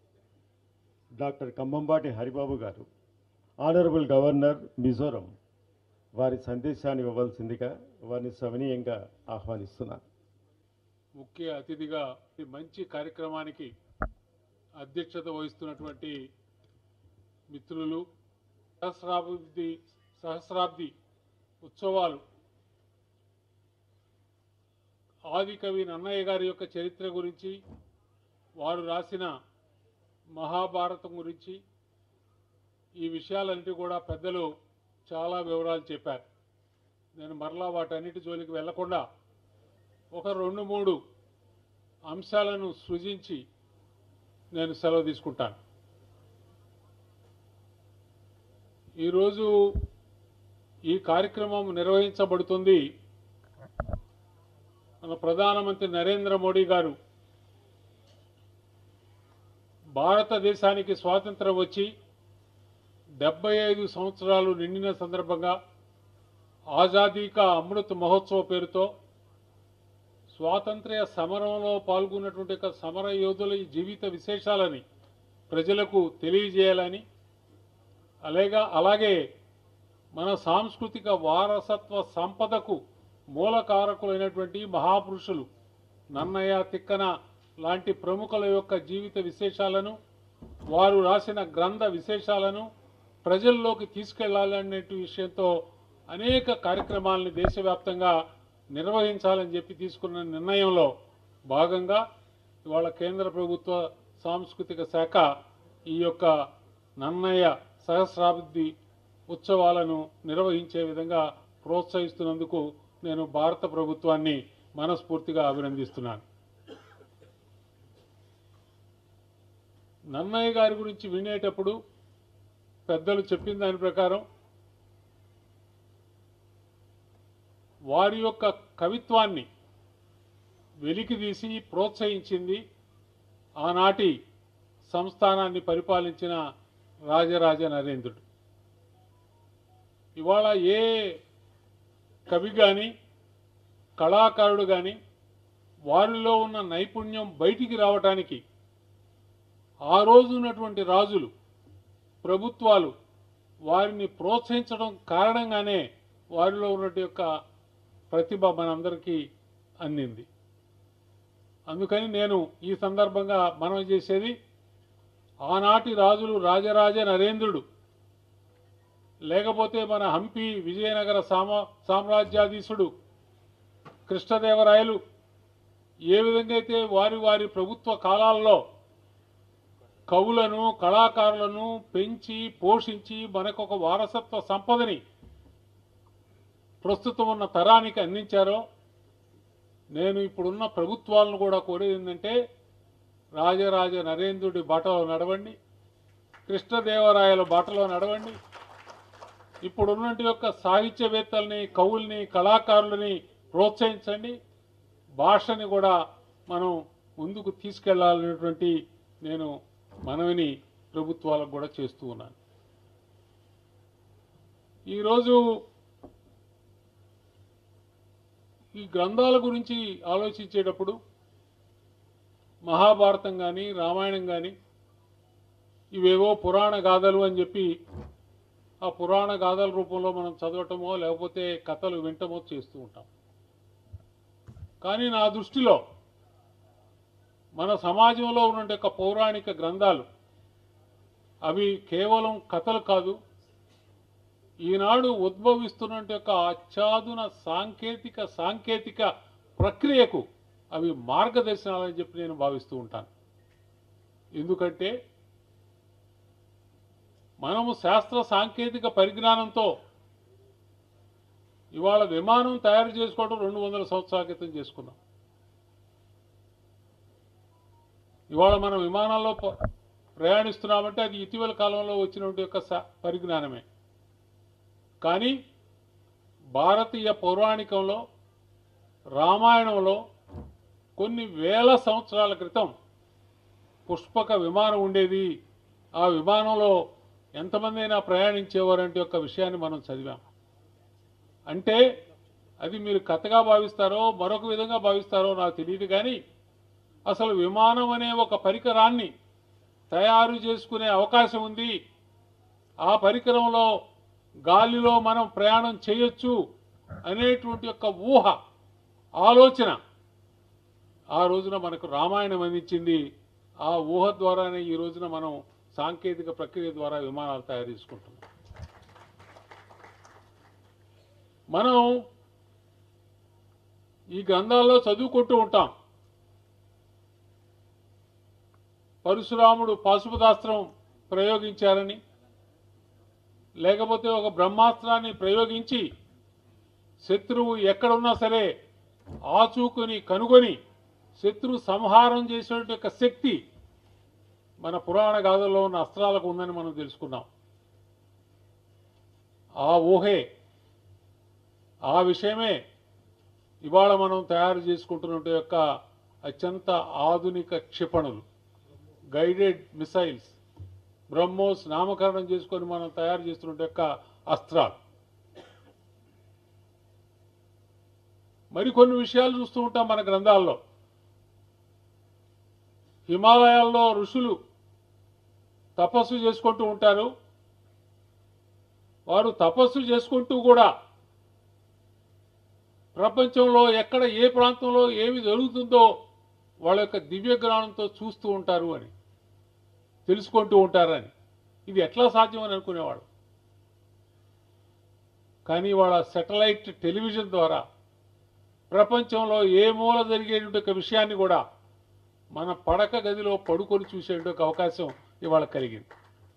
డాక్టర్ కంబంబాటి హరిబాబు గారు ఆనరబుల్ గవర్నర్ మిజోరం వారి సందేశాన్ని ఇవ్వవలసిందిగా వారిని సవినీయంగా ఆహ్వానిస్తున్నాను ముఖ్య అతిథిగా ఈ మంచి కార్యక్రమానికి అధ్యక్షత వహిస్తున్నటువంటి మిత్రులు సహస్రాబ్ది సహస్రాబ్ది ఉత్సవాలు ఆది కవి నన్నయ్య గారి యొక్క చరిత్ర గురించి వారు రాసిన మహాభారతం గురించి ఈ విషయాలన్నిటి కూడా పెద్దలు చాలా వివరాలు చెప్పారు నేను మరలా వాటన్నిటి జోలికి వెళ్లకుండా ఒక రెండు మూడు అంశాలను సృజించి నేను సెలవు తీసుకుంటాను ఈరోజు ఈ కార్యక్రమం నిర్వహించబడుతుంది మన ప్రధానమంత్రి నరేంద్ర మోడీ గారు భారతదేశానికి స్వాతంత్రం వచ్చి డెబ్బై ఐదు సంవత్సరాలు నిండిన సందర్భంగా ఆజాదీ కా అమృత్ మహోత్సవ్ పేరుతో స్వాతంత్ర్య సమరంలో పాల్గొన్నటువంటి ఒక సమర యోధుల ఈ జీవిత విశేషాలని ప్రజలకు తెలియజేయాలని అలాగా అలాగే మన సాంస్కృతిక వారసత్వ సంపదకు మూలకారకులైనటువంటి మహాపురుషులు నన్నయ్య తిక్కన లాంటి ప్రముఖుల యొక్క జీవిత విశేషాలను వారు రాసిన గ్రంథ విశేషాలను ప్రజల్లోకి తీసుకెళ్లాలనే విషయంతో అనేక కార్యక్రమాలను దేశవ్యాప్తంగా నిర్వహించాలని చెప్పి తీసుకున్న నిర్ణయంలో భాగంగా ఇవాళ కేంద్ర ప్రభుత్వ సాంస్కృతిక శాఖ ఈ యొక్క నన్నయ్య సహస్రాబ్ది ఉత్సవాలను నిర్వహించే విధంగా ప్రోత్సహిస్తున్నందుకు నేను భారత ప్రభుత్వాన్ని మనస్ఫూర్తిగా అభినందిస్తున్నాను నన్నయ్య గారి గురించి వినేటప్పుడు పెద్దలు చెప్పిన దాని ప్రకారం వారి యొక్క కవిత్వాన్ని వెలికితీసి ప్రోత్సహించింది ఆనాటి సంస్థానాన్ని పరిపాలించిన రాజరాజ నరేంద్రుడు ఇవాళ ఏ కవి కానీ కళాకారుడు కానీ వారిలో ఉన్న నైపుణ్యం బయటికి రావటానికి ఆ రోజు ఉన్నటువంటి రాజులు ప్రభుత్వాలు వారిని ప్రోత్సహించడం కారణంగానే వారిలో ఉన్నటి యొక్క ప్రతిభ మనందరికీ అందింది అందుకని నేను ఈ సందర్భంగా మనవి చేసేది ఆనాటి రాజులు రాజరాజ నరేంద్రుడు లేకపోతే మన హంపి విజయనగర సామ సామ్రాజ్యాధీశుడు కృష్ణదేవరాయలు ఏ విధంగా అయితే వారి వారి ప్రభుత్వ కాలాల్లో కవులను కళాకారులను పెంచి పోషించి మనకొక వారసత్వ సంపదని ప్రస్తుతం ఉన్న తరానికి అందించారో నేను ఇప్పుడున్న ప్రభుత్వాలను కూడా కోరేది ఏంటంటే రాజరాజ నరేంద్రుడి బాటలో నడవండి కృష్ణదేవరాయల బాటలో నడవండి ఇప్పుడున్నటి యొక్క సాహిత్యవేత్తల్ని కవుల్ని కళాకారులని ప్రోత్సహించండి భాషని కూడా మనం ముందుకు తీసుకెళ్లాలనేటువంటి నేను మనవిని ప్రభుత్వాలకు కూడా చేస్తూ ఉన్నాను ఈరోజు ఈ గ్రంథాల గురించి ఆలోచించేటప్పుడు మహాభారతం కానీ రామాయణం కానీ ఇవేవో పురాణ గాథలు అని చెప్పి ఆ పురాణ గాథల రూపంలో మనం చదవటమో లేకపోతే కథలు వింటమో చేస్తూ ఉంటాం కానీ నా దృష్టిలో మన సమాజంలో ఉన్న యొక్క పౌరాణిక గ్రంథాలు అవి కేవలం కథలు కాదు ఈనాడు ఉద్భవిస్తున్న యొక్క అత్యాధున సాంకేతిక సాంకేతిక ప్రక్రియకు అవి మార్గదర్శనాలని చెప్పి నేను భావిస్తూ ఉంటాను ఎందుకంటే మనము శాస్త్ర సాంకేతిక పరిజ్ఞానంతో ఇవాళ విమానం తయారు చేసుకోవడం రెండు వందల సంవత్సరాల క్రితం చేసుకున్నాం ఇవాళ మనం విమానాల్లో ప- ప్రయాణిస్తున్నామంటే అది ఇటీవల కాలంలో వచ్చినటువంటి యొక్క స- పరిజ్ఞానమే కానీ భారతీయ పౌరాణికంలో రామాయణంలో కొన్ని వేల సంవత్సరాల క్రితం పుష్పక విమానం ఉండేది ఆ విమానంలో ఎంతమంది అయినా ప్రయాణించేవారంటే యొక్క విషయాన్ని మనం చదివాం అంటే అది మీరు కథగా భావిస్తారో మరొక విధంగా భావిస్తారో నాకు తెలియదు కానీ అసలు విమానం అనే ఒక పరికరాన్ని తయారు చేసుకునే అవకాశం ఉంది ఆ పరికరంలో గాలిలో మనం ప్రయాణం చేయొచ్చు అనేటువంటి యొక్క ఊహ ఆలోచన ఆ రోజున మనకు రామాయణం అందించింది ఆ ఊహ ద్వారానే ఈ రోజున మనం సాంకేతిక ప్రక్రియ ద్వారా విమానాలు తయారు చేసుకుంటున్నాం మనం ఈ గ్రంథాల్లో చదువుకుంటూ ఉంటాం పరశురాముడు పాశుపతాస్త్రం ప్రయోగించారని లేకపోతే ఒక బ్రహ్మాస్త్రాన్ని ప్రయోగించి శత్రువు ఎక్కడున్నా సరే ఆచూకుని కనుగొని శత్రు సంహారం చేసేటువంటి యొక్క శక్తి మన పురాణ గాథల్లో ఉన్న అస్త్రాలకు ఉందని మనం తెలుసుకున్నాం ఆ ఊహే ఆ విషయమే ఇవాళ మనం తయారు చేసుకుంటున్న యొక్క అత్యంత ఆధునిక క్షిపణులు గైడెడ్ మిసైల్స్ బ్రహ్మోస్ నామకరణం చేసుకొని మనం తయారు చేస్తున్న యొక్క అస్త్రాలు మరికొన్ని విషయాలు చూస్తూ ఉంటాం మన గ్రంథాల్లో హిమాలయాల్లో ఋషులు తపస్సు చేసుకుంటూ ఉంటారు వారు తపస్సు చేసుకుంటూ కూడా ప్రపంచంలో ఎక్కడ ఏ ప్రాంతంలో ఏమి జరుగుతుందో వాళ్ళ యొక్క దివ్య జ్ఞానంతో చూస్తూ ఉంటారు అని తెలుసుకుంటూ ఉంటారని ఇది ఎట్లా సాధ్యమని అనుకునేవాడు కానీ వాళ్ళ సెటిలైట్ టెలివిజన్ ద్వారా ప్రపంచంలో ఏ మూల జరిగేటువంటి ఒక విషయాన్ని కూడా మన పడక గదిలో పడుకొని చూసేటువంటి ఒక అవకాశం ఇవాళ కలిగింది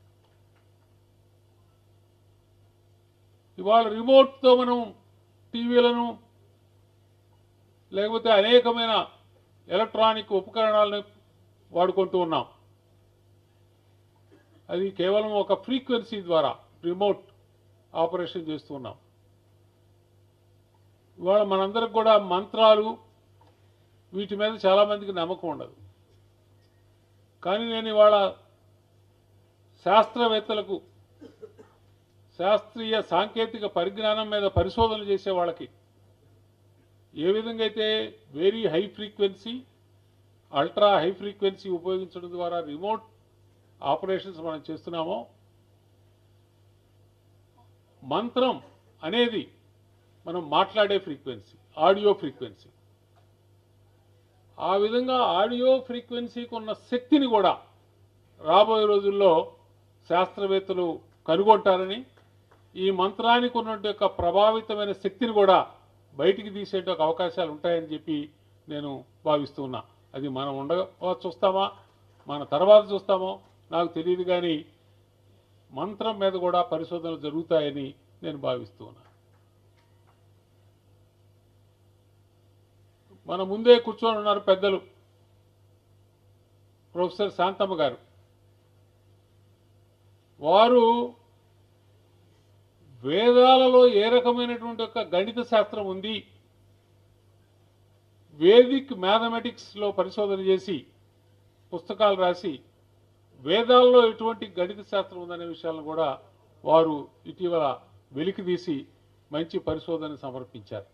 ఇవాళ రిమోట్తో మనం టీవీలను లేకపోతే అనేకమైన ఎలక్ట్రానిక్ ఉపకరణాలను వాడుకుంటూ ఉన్నాం అది కేవలం ఒక ఫ్రీక్వెన్సీ ద్వారా రిమోట్ ఆపరేషన్ చేస్తూ ఉన్నాం ఇవాళ మనందరికి కూడా మంత్రాలు వీటి మీద చాలామందికి నమ్మకం ఉండదు కానీ నేను ఇవాళ శాస్త్రవేత్తలకు శాస్త్రీయ సాంకేతిక పరిజ్ఞానం మీద పరిశోధనలు చేసే వాళ్ళకి ఏ విధంగా అయితే very high frequency ultra high frequency ఉపయోగించడం ద్వారా రిమోట్ ఆపరేషన్స్ మనం చేస్తున్నామో మంత్రం అనేది మనం మాట్లాడే ఫ్రీక్వెన్సీ ఆడియో ఫ్రీక్వెన్సీ ఆ విధంగా ఆడియో ఫ్రీక్వెన్సీకి ఉన్న శక్తిని కూడా రాబోయే రోజుల్లో శాస్త్రవేత్తలు కనుగొంటారని ఈ మంత్రానికి ఉన్నటువంటి యొక్క ప్రభావితమైన శక్తిని కూడా బయటికి తీసే ఒక అవకాశాలు ఉంటాయని చెప్పి నేను భావిస్తూ ఉన్నా అది మనం ఉండగా చూస్తామా మన తర్వాత చూస్తామో నాకు తెలియదు కానీ మంత్రం మీద కూడా పరిశోధనలు జరుగుతాయని నేను భావిస్తూ ఉన్నా మన ముందే కూర్చొని ఉన్నారు పెద్దలు ప్రొఫెసర్ శాంతమ్మ గారు వారు వేదాలలో ఏ రకమైనటువంటి ఒక గణిత శాస్త్రం ఉంది వేదిక్ మ్యాథమెటిక్స్లో పరిశోధన చేసి పుస్తకాలు రాసి వేదాల్లో ఎటువంటి గణిత శాస్త్రం ఉందనే విషయాలను కూడా వారు ఇటీవల వెలికితీసి మంచి పరిశోధన సమర్పించారు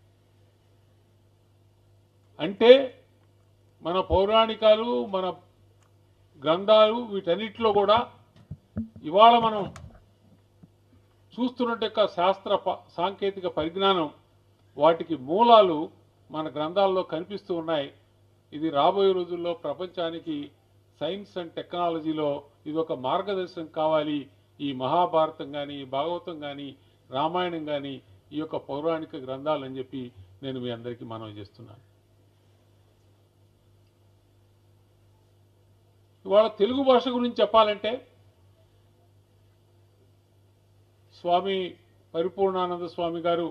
అంటే మన పౌరాణికాలు మన గ్రంథాలు వీటన్నిటిలో కూడా ఇవాళ మనం చూస్తున్నట్టు యొక్క శాస్త్ర ప- సాంకేతిక పరిజ్ఞానం వాటికి మూలాలు మన గ్రంథాల్లో కనిపిస్తూ ఉన్నాయి ఇది రాబోయే రోజుల్లో ప్రపంచానికి సైన్స్ అండ్ టెక్నాలజీలో ఇది ఒక మార్గదర్శనం కావాలి ఈ మహాభారతం కానీ భాగవతం కానీ రామాయణం కానీ ఈ యొక్క పౌరాణిక గ్రంథాలు అని చెప్పి నేను మీ అందరికీ మనవి చేస్తున్నాను ఇవాళ తెలుగు భాష గురించి చెప్పాలంటే స్వామి పరిపూర్ణానంద స్వామి గారు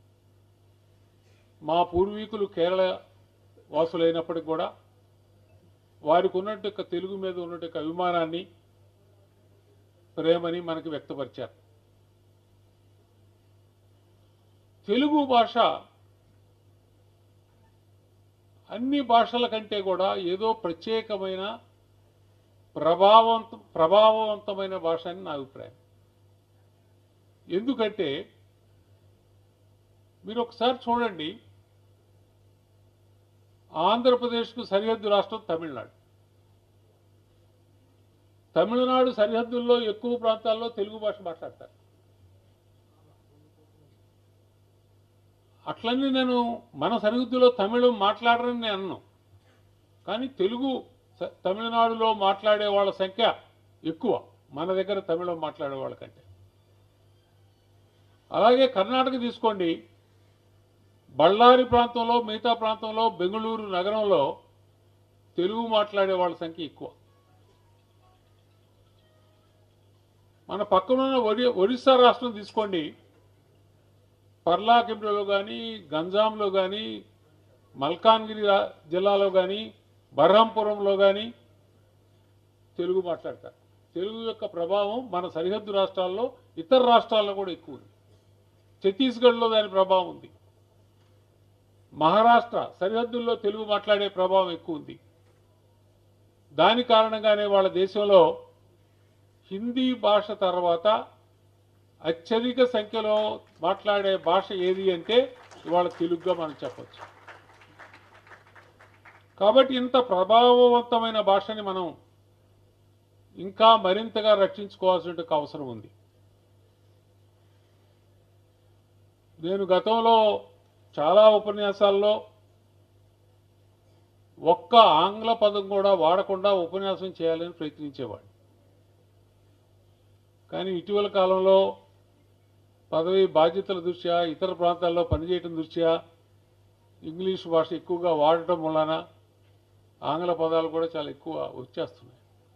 మా పూర్వీకులు కేరళ వాసులైనప్పటికి కూడా వారికి ఉన్నట్టు యొక్క తెలుగు మీద ఉన్నట్టు యొక్క అభిమానాన్ని ప్రేమని మనకి వ్యక్తపరిచారు తెలుగు భాష అన్ని భాషల కంటే కూడా ఏదో ప్రత్యేకమైన ప్రభావవంత ప్రభావవంతమైన భాష అని నా అభిప్రాయం ఎందుకంటే మీరు ఒకసారి చూడండి ఆంధ్రప్రదేశ్కు సరిహద్దు రాష్ట్రం తమిళనాడు తమిళనాడు సరిహద్దుల్లో ఎక్కువ ప్రాంతాల్లో తెలుగు భాష మాట్లాడతారు అట్లనే నేను మన సరిహద్దులో తమిళం మాట్లాడరని నేను అన్నాను కానీ తెలుగు స- తమిళనాడులో మాట్లాడే వాళ్ళ సంఖ్య ఎక్కువ మన దగ్గర తమిళం మాట్లాడే వాళ్ళకంటే అలాగే కర్ణాటక తీసుకోండి బళ్ళారి ప్రాంతంలో మిగతా ప్రాంతంలో బెంగళూరు నగరంలో తెలుగు మాట్లాడే వాళ్ళ సంఖ్య ఎక్కువ మన పక్కనున్న ఒడి ఒరిస్సా రాష్ట్రం తీసుకోండి పర్లాకింలో కానీ గంజాంలో కానీ మల్కాన్గిరి రా- జిల్లాలో కానీ బర్హంపురంలో కానీ తెలుగు మాట్లాడతారు తెలుగు యొక్క ప్రభావం మన సరిహద్దు రాష్ట్రాల్లో ఇతర రాష్ట్రాల్లో కూడా ఎక్కువ ఉంది ఛత్తీస్గఢ్లో దాని ప్రభావం ఉంది మహారాష్ట్ర సరిహద్దుల్లో తెలుగు మాట్లాడే ప్రభావం ఎక్కువ ఉంది దాని కారణంగానే వాళ్ళ దేశంలో హిందీ భాష తర్వాత అత్యధిక సంఖ్యలో మాట్లాడే భాష ఏది అంటే ఇవాళ తెలుగుగా మనం చెప్పొచ్చు కాబట్టి ఇంత ప్రభావవంతమైన భాషని మనం ఇంకా మరింతగా రక్షించుకోవాల్సిన అవసరం ఉంది నేను గతంలో చాలా ఉపన్యాసాల్లో ఒక్క ఆంగ్ల పదం కూడా వాడకుండా ఉపన్యాసం చేయాలని ప్రయత్నించేవాడిని కానీ ఇటీవల కాలంలో పదవి బాధ్యతల దృష్ట్యా ఇతర ప్రాంతాల్లో పనిచేయటం దృష్ట్యా ఇంగ్లీష్ భాష ఎక్కువగా వాడటం వలన ఆంగ్ల పదాలు కూడా చాలా ఎక్కువ వచ్చేస్తున్నాయి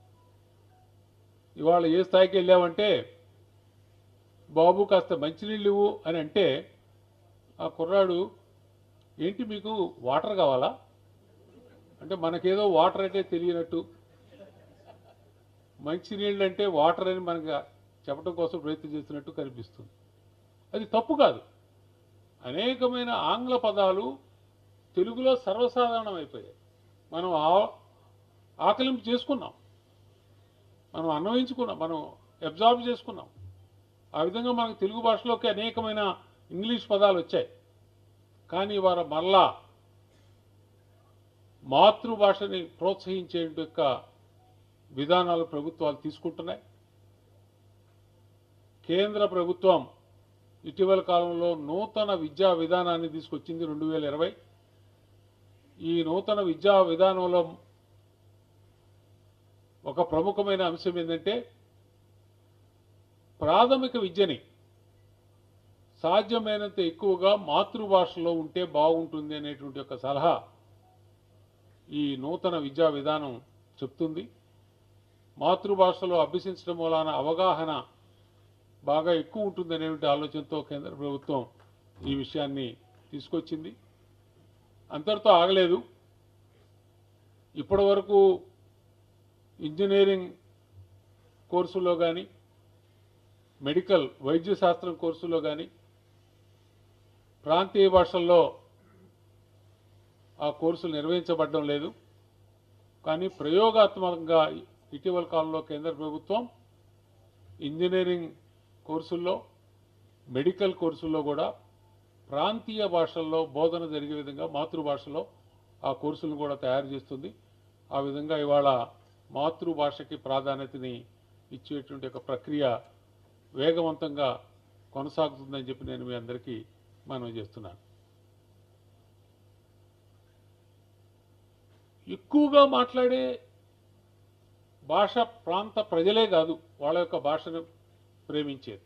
ఇవాళ ఏ స్థాయికి వెళ్ళామంటే బాబు కాస్త మంచినీళ్ళు ఇవ్వు అని అంటే ఆ కుర్రాడు ఏంటి మీకు వాటర్ కావాలా అంటే మనకేదో వాటర్ అంటే తెలియనట్టు మంచినీళ్ళు అంటే వాటర్ అని మనకు చెప్పడం కోసం ప్రయత్నం చేస్తున్నట్టు కనిపిస్తుంది అది తప్పు కాదు అనేకమైన ఆంగ్ల పదాలు తెలుగులో సర్వసాధారణం అయిపోయాయి మనం ఆ- ఆకలింపు చేసుకున్నాం మనం అన్వయించుకున్నాం మనం అబ్జార్బ్ చేసుకున్నాం ఆ విధంగా మనకు తెలుగు భాషలోకి అనేకమైన ఇంగ్లీష్ పదాలు వచ్చాయి కానీ వారు మళ్ళా మాతృభాషని ప్రోత్సహించే యొక్క విధానాలు ప్రభుత్వాలు తీసుకుంటున్నాయి కేంద్ర ప్రభుత్వం ఇటీవల కాలంలో నూతన విద్యా విధానాన్ని తీసుకొచ్చింది రెండు వేల ఇరవై ఈ నూతన విద్యా విధానంలో ఒక ప్రముఖమైన అంశం ఏంటంటే ప్రాథమిక విద్యని సాధ్యమైనంత ఎక్కువగా మాతృభాషలో ఉంటే బాగుంటుంది అనేటువంటి ఒక సలహా ఈ నూతన విద్యా విధానం చెప్తుంది మాతృభాషలో అభ్యసించడం వలన అవగాహన బాగా ఎక్కువ ఉంటుంది అనేటువంటి ఆలోచనతో కేంద్ర ప్రభుత్వం ఈ విషయాన్ని తీసుకొచ్చింది అంతటితో ఆగలేదు ఇప్పటి వరకు ఇంజనీరింగ్ కోర్సులో కానీ మెడికల్ వైద్య శాస్త్రం కోర్సులో కానీ ప్రాంతీయ భాషల్లో ఆ కోర్సులు నిర్వహించబడడం లేదు కానీ ప్రయోగాత్మకంగా ఇటీవల కాలంలో కేంద్ర ప్రభుత్వం ఇంజనీరింగ్ కోర్సుల్లో మెడికల్ కోర్సుల్లో కూడా ప్రాంతీయ భాషల్లో బోధన జరిగే విధంగా మాతృభాషలో ఆ కోర్సులను కూడా తయారు చేస్తుంది ఆ విధంగా ఇవాళ మాతృభాషకి ప్రాధాన్యతని ఇచ్చేటువంటి ఒక ప్రక్రియ వేగవంతంగా కొనసాగుతుందని చెప్పి నేను మీ అందరికీ మనవి చేస్తున్నాను ఎక్కువగా మాట్లాడే భాష ప్రాంత ప్రజలే కాదు వాళ్ళ యొక్క భాషను ప్రేమించేది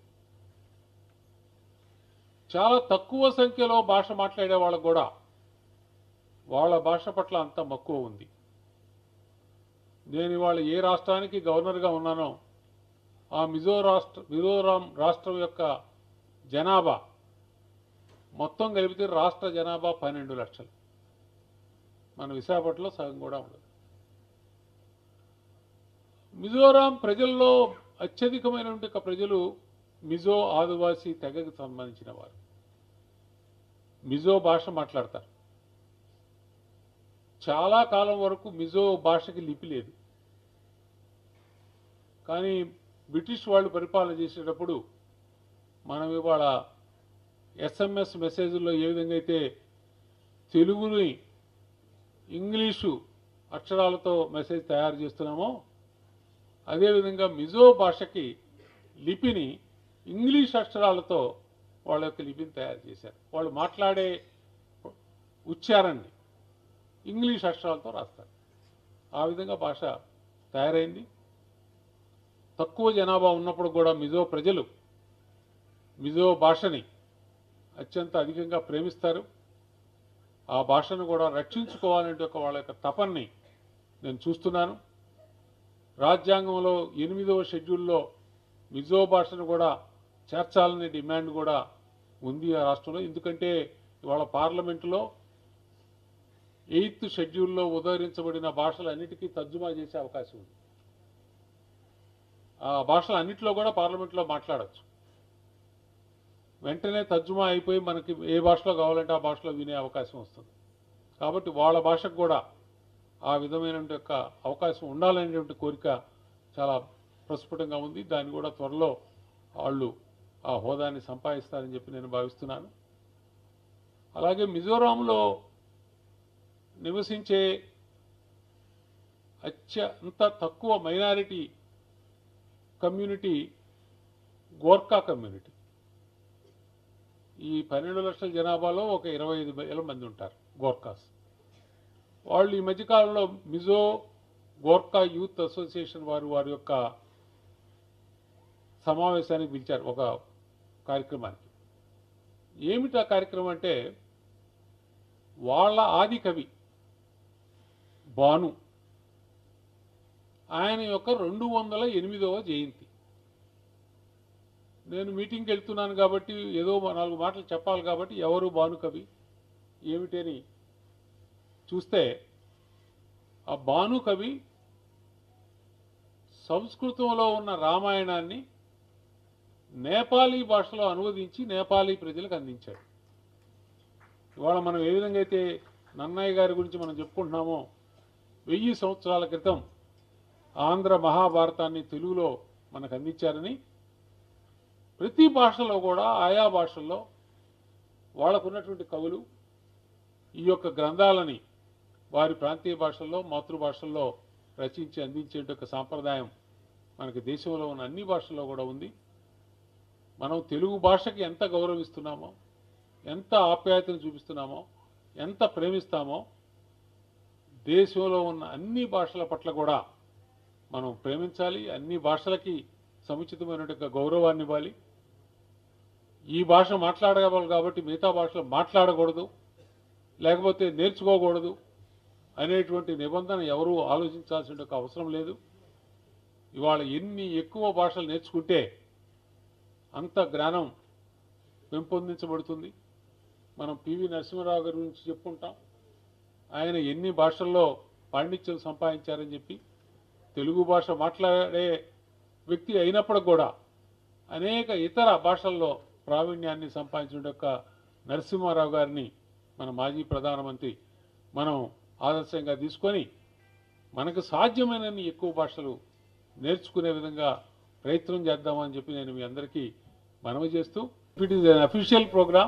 చాలా తక్కువ సంఖ్యలో భాష మాట్లాడే వాళ్ళకు కూడా వాళ్ళ భాష పట్ల అంత మక్కువ ఉంది నేను ఇవాళ ఏ రాష్ట్రానికి గవర్నర్గా ఉన్నానో ఆ మిజో రాష్ట్ర మిజోరాం రాష్ట్రం యొక్క జనాభా మొత్తం కలిపితే రాష్ట్ర జనాభా పన్నెండు లక్షలు మన విశాఖపట్నంలో సగం కూడా ఉండదు మిజోరాం ప్రజల్లో అత్యధికమైనటువంటి ఒక ప్రజలు మిజో ఆదివాసీ తెగకు సంబంధించిన వారు మిజో భాష మాట్లాడతారు చాలా కాలం వరకు మిజో భాషకి లిపి లేదు కానీ బ్రిటిష్ వాళ్ళు పరిపాలన చేసేటప్పుడు మనం ఇవాళ ఎస్ఎంఎస్ మెసేజ్లో ఏ విధంగా అయితే తెలుగుని ఇంగ్లీషు అక్షరాలతో మెసేజ్ తయారు చేస్తున్నామో అదేవిధంగా మిజో భాషకి లిపిని ఇంగ్లీష్ అక్షరాలతో వాళ్ళ యొక్క లిపిని తయారు చేశారు వాళ్ళు మాట్లాడే ఉచ్చారణని ఇంగ్లీష్ అక్షరాలతో రాస్తారు ఆ విధంగా భాష తయారైంది తక్కువ జనాభా ఉన్నప్పుడు కూడా మిజో ప్రజలు మిజో భాషని అత్యంత అధికంగా ప్రేమిస్తారు ఆ భాషను కూడా రక్షించుకోవాలంటే ఒక వాళ్ళ యొక్క తపన్ని నేను చూస్తున్నాను రాజ్యాంగంలో ఎనిమిదవ షెడ్యూల్లో మిజో భాషను కూడా చేర్చాలనే డిమాండ్ కూడా ఉంది ఆ రాష్ట్రంలో ఎందుకంటే ఇవాళ పార్లమెంటులో ఎయిత్ షెడ్యూల్లో ఉదహరించబడిన భాషలన్నిటికీ తర్జుమా చేసే అవకాశం ఉంది ఆ భాషలు అన్నింటిలో కూడా పార్లమెంట్లో మాట్లాడచ్చు వెంటనే తర్జుమా అయిపోయి మనకి ఏ భాషలో కావాలంటే ఆ భాషలో వినే అవకాశం వస్తుంది కాబట్టి వాళ్ళ భాషకు కూడా ఆ విధమైన యొక్క అవకాశం ఉండాలనేటువంటి కోరిక చాలా ప్రస్ఫుటంగా ఉంది దాన్ని కూడా త్వరలో వాళ్ళు ఆ హోదాని సంపాదిస్తారని చెప్పి నేను భావిస్తున్నాను అలాగే మిజోరాంలో నివసించే అత్యంత తక్కువ మైనారిటీ కమ్యూనిటీ గోర్ఖా కమ్యూనిటీ ఈ పన్నెండు లక్షల జనాభాలో ఒక ఇరవై ఐదు వేల మంది ఉంటారు గోర్ఖాస్ వాళ్ళు ఈ మధ్యకాలంలో మిజో గోర్ఖా యూత్ అసోసియేషన్ వారు వారి యొక్క సమావేశానికి పిలిచారు ఒక కార్యక్రమానికి ఏమిటి ఆ కార్యక్రమం అంటే వాళ్ళ ఆది కవి బాను ఆయన యొక్క రెండు వందల ఎనిమిదవ జయంతి నేను మీటింగ్కి వెళ్తున్నాను కాబట్టి ఏదో నాలుగు మాటలు చెప్పాలి కాబట్టి ఎవరు భాను కవి ఏమిటని చూస్తే ఆ భాను కవి సంస్కృతంలో ఉన్న రామాయణాన్ని నేపాలీ భాషలో అనువదించి నేపాలీ ప్రజలకు అందించాడు ఇవాళ మనం ఏ విధంగా అయితే నన్నయ్య గారి గురించి మనం చెప్పుకుంటున్నామో వెయ్యి సంవత్సరాల క్రితం ఆంధ్ర మహాభారతాన్ని తెలుగులో మనకు అందించారని ప్రతి భాషలో కూడా ఆయా భాషల్లో వాళ్ళకున్నటువంటి కవులు ఈ యొక్క గ్రంథాలని వారి ప్రాంతీయ భాషల్లో మాతృభాషల్లో రచించి అందించే ఒక సాంప్రదాయం మనకి దేశంలో ఉన్న అన్ని భాషల్లో కూడా ఉంది మనం తెలుగు భాషకి ఎంత గౌరవిస్తున్నామో ఎంత ఆప్యాయతను చూపిస్తున్నామో ఎంత ప్రేమిస్తామో దేశంలో ఉన్న అన్ని భాషల పట్ల కూడా మనం ప్రేమించాలి అన్ని భాషలకి సముచితమైనటువంటి గౌరవాన్ని ఇవ్వాలి ఈ భాష మాట్లాడగలరు కాబట్టి మిగతా భాషలు మాట్లాడకూడదు లేకపోతే నేర్చుకోకూడదు అనేటువంటి నిబంధన ఎవరూ ఆలోచించాల్సిన అవసరం లేదు ఇవాళ ఎన్ని ఎక్కువ భాషలు నేర్చుకుంటే అంత జ్ఞానం పెంపొందించబడుతుంది మనం పివి నరసింహరావు గారి గురించి చెప్పుకుంటాం ఆయన ఎన్ని భాషల్లో పాండిత్యం సంపాదించారని చెప్పి తెలుగు భాష మాట్లాడే వ్యక్తి అయినప్పటికి కూడా అనేక ఇతర భాషల్లో ప్రావీణ్యాన్ని సంపాదించిన యొక్క నరసింహారావు గారిని మన మాజీ ప్రధానమంత్రి మనం ఆదర్శంగా తీసుకొని మనకు సాధ్యమైనన్ని ఎక్కువ భాషలు నేర్చుకునే విధంగా ప్రయత్నం చేద్దామని చెప్పి నేను మీ అందరికీ మనవి చేస్తూ it is unofficial programme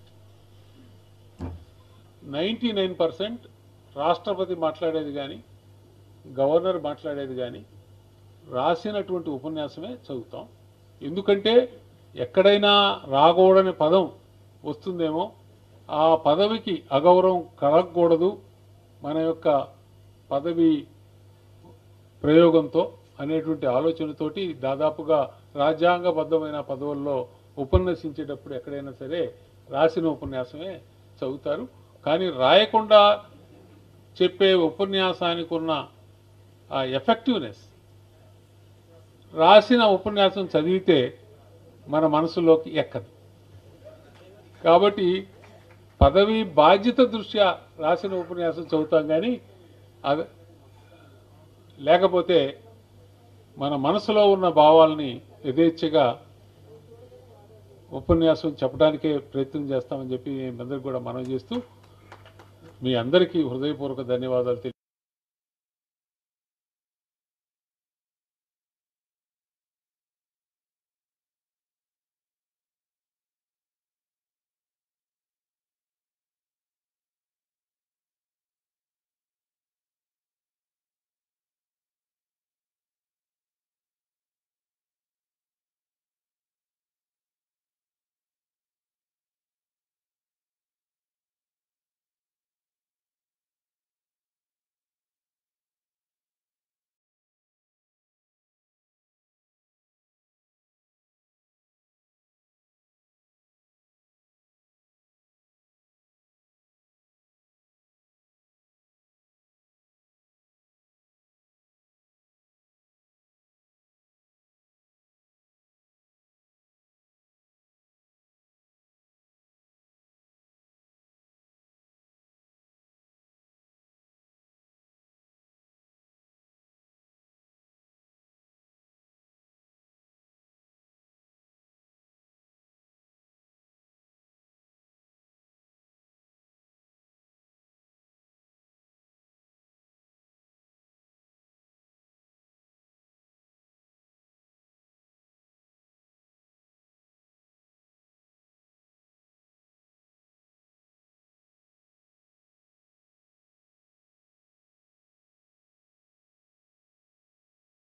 ninety nine percent రాష్ట్రపతి మాట్లాడేది కానీ గవర్నర్ మాట్లాడేది కానీ రాసినటువంటి ఉపన్యాసమే చదువుతాం ఎందుకంటే ఎక్కడైనా రాకూడని పదం వస్తుందేమో ఆ పదవికి అగౌరవం కలగకూడదు మన యొక్క పదవి ప్రయోగంతో అనేటువంటి ఆలోచనతోటి దాదాపుగా రాజ్యాంగబద్ధమైన పదవుల్లో ఉపన్యసించేటప్పుడు ఎక్కడైనా సరే రాసిన ఉపన్యాసమే చదువుతారు కానీ రాయకుండా చెప్పే ఉపన్యాసానికి ఉన్న ఆ ఎఫెక్టివ్నెస్ రాసిన ఉపన్యాసం చదివితే మన మనసులోకి ఎక్కదు కాబట్టి పదవి బాధ్యత దృష్ట్యా రాసిన ఉపన్యాసం చదువుతాం కానీ అది లేకపోతే మన మనసులో ఉన్న భావాల్ని యథేచ్ఛగా ఉపన్యాసం చెప్పడానికే ప్రయత్నం చేస్తామని చెప్పి మీ అందరికి కూడా మనవి చేస్తూ మీ అందరికీ హృదయపూర్వక ధన్యవాదాలు తెలియ